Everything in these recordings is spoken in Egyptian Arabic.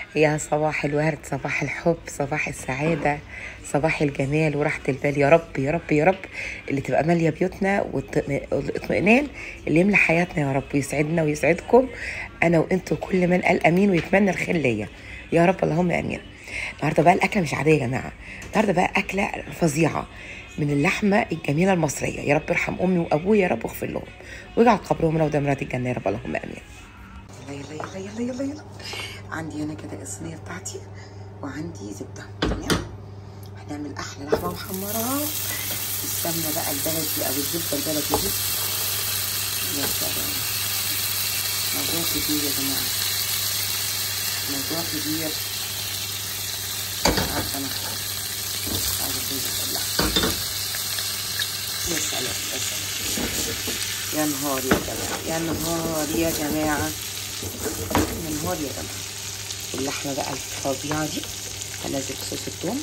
يا صباح الورد صباح الحب صباح السعادة صباح الجمال وراحة البال يا رب يا رب يا رب اللي تبقى مالية بيوتنا والط- والاطمئنان اللي يملى حياتنا يا رب ويسعدنا ويسعدكم أنا وأنتوا كل من قال أمين ويتمنى الخير ليا يا رب اللهم آمين النهارده بقى الأكلة مش عادية يا جماعة النهارده بقى أكلة فظيعة من اللحمة الجميلة المصرية يا رب ارحم أمي وأبويا يا رب واغفر لهم واجعل قبرهم روضة مرات الجنة يا رب اللهم آمين يلا يلا يلا يلا يلا يلا عندي هنا كده الصينيه بتاعتي وعندي زبده تمام هنعمل احلى لحمه محمره السمنه بقى البلدي او الزبده البلدي دي يا سلام موضوع كبير يا جماعه موضوع كبير عارفه انا عايزه ازاي اللحمه يا سلام يا سلام يا نهار يا جماعه يا نهار يا جماعه يا نهار يا جماعه اللحمه بقى الفظيعه دي هنزل صوص الثوم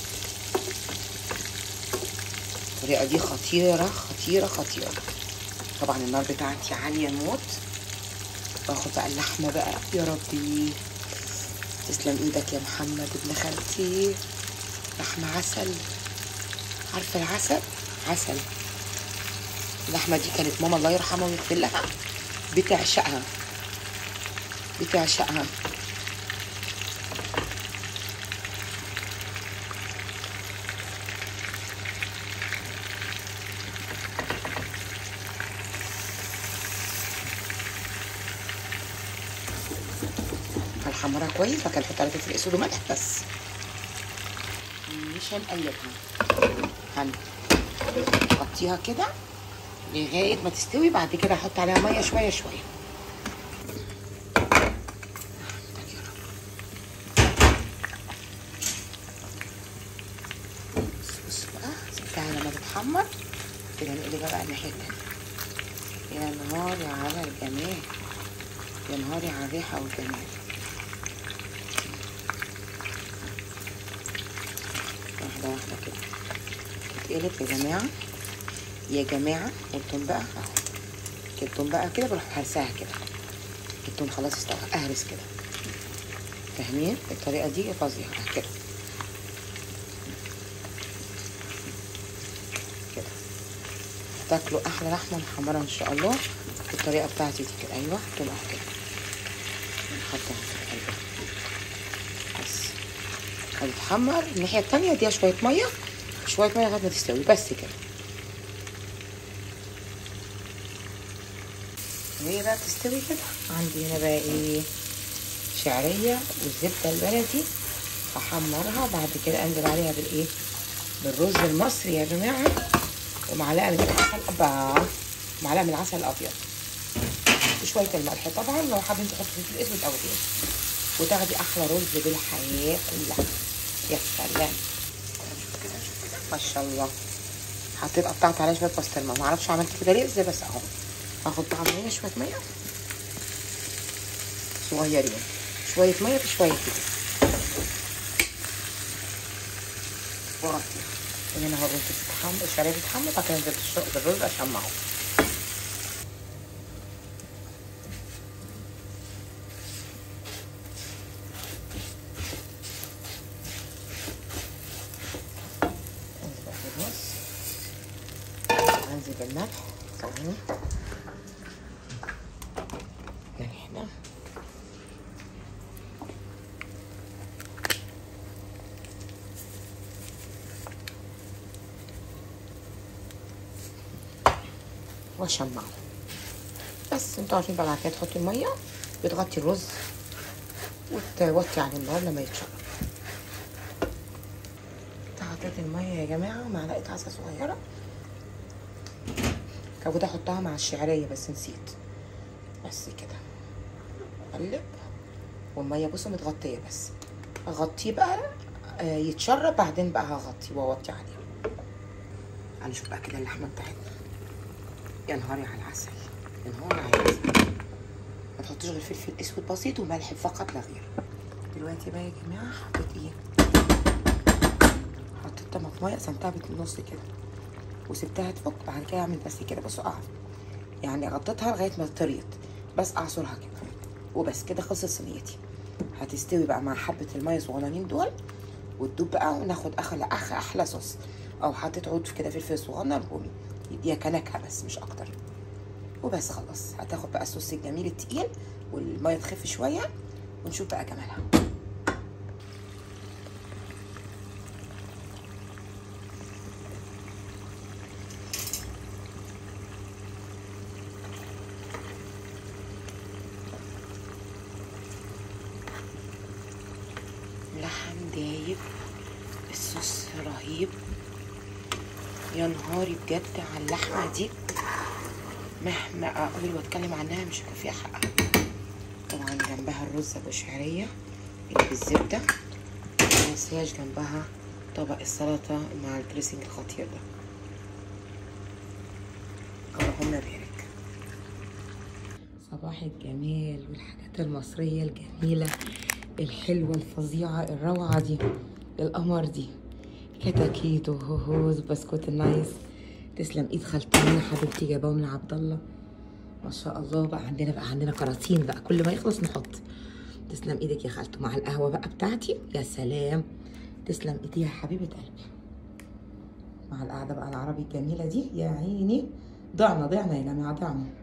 الطريقه دي خطيره خطيره خطيره طبعا النار بتاعتي عاليه موت باخد بقى اللحمه بقى يا ربي تسلم ايدك يا محمد ابن خالتي لحمه عسل عارفه العسل عسل اللحمه دي كانت ماما الله يرحمها ويغفر لها بتعشقها بتعشقها هنحمرها كويس وبعد كده نحط عليها فلفل اسود وملح بس مش هنقلبها هنغطيها كده لغايه ما تستوي بعد كده احط عليها ميه شويه شويه بص بقى سبتها لما تتحمر كده نقلبها بقى الناحيه التانيه يا نهاري على الجمال يا نهاري على الريحه والجمال واحده واحده كده تتقلب يا جماعه يا جماعه والتوم بقى اهو التوم بقى كده بروح هرساها كده التوم خلاص استوى اهرس كده فاهمين الطريقه دي فظيعه كده كده تاكلوا احلى لحمه محمره ان شاء الله بالطريقه بتاعتي دي كده ايوه تقوم اهو كده نحطها في قلبها بس هتتحمر الناحيه التانيه اديها شويه ميه شويه ميه لغايه ما تستوي بس كده وهي بقى بتستوي كده عندي هنا بقى ايه شعريه والزبده البلدي هحمرها بعد كده انزل عليها بالايه بالرز المصري يا جماعه ومعلقه من العسل ابا معلقه من العسل الابيض وشويه الملح طبعا لو حابين تحطوا فلفل اسود او غيره وتاخدي احلى رز بالحياه كلها يا سلام شوف كده شوف كده ما شاء الله حطيت قطعت عليها شويه بسطرمه ما اعرفش عملت كده ليه ازاي بس اهو هاخد بقى ميه شويه ميه صغيرين شويه ميه في شويه كده واغطيها هنا اهو الرز بيتحمر الشعريه بيتحمر بعد كده انزل بالرز اشمعه انزل بقى بالرز انزل بالملح ثواني ملح هنا واشمعه بس انتوا عارفين بقى بعد كده تحطي الميه بتغطي الرز وتوطي على النار لما يتشرب حطيت الميه يا جماعه ومعلقه عسل صغيره كان كنت احطها مع الشعريه بس نسيت بس كده اقلب والميه بصوا متغطيه بس اغطيه بقى آه، يتشرب بعدين بقى هغطي واوطي عليه هنشوف بقى كده اللحمه بتاعتنا يا نهاري على العسل يا نهاري على العسل ما تحطوش غير فلفل اسود بسيط وملح فقط لا غير دلوقتي بقى يا جماعه حطيت ايه حطيت طماطمايه قسمتها بالنص كده وسبتها تفك بعد كده اعمل بس كده بصوا اعصر يعني غطيتها لغايه ما طريت بس اعصرها كده وبس كده خلصت صينيتي هتستوي بقى مع حبه الميه الصغننين دول وتدوب بقى وناخد احلى احلى احلى صوص او حطيت عود كده فلفل صغنن رومي يديها كنكهه بس مش اكتر وبس خلاص هتاخد بقى الصوص الجميل التقيل والميه تخف شويه ونشوف بقى جمالها لحم دايب الصوص رهيب يا نهاري بجد على اللحمه دي مهما اقول واتكلم عنها مش هكفيها حقها طبعا جنبها الرز ابو شعريه اللي بالزبده منسياش جنبها طبق السلطه مع الدريسنج الخطير ده اللهم بارك صباح الجمال والحاجات المصريه الجميله الحلوه الفظيعه الروعه دي القمر دي كتاكيت وهوهوز بسكوت النايس تسلم ايد خالتنا حبيبتي جايباهم من عبد الله ما شاء الله بقى عندنا بقى عندنا كراتين بقى كل ما يخلص نحط تسلم ايدك يا خالته مع القهوه بقى بتاعتي يا سلام تسلم ايديها حبيبه قلبي مع القعده بقى العربي الجميله دي يا عيني ضعنا ضعنا يا جماعه ضعنا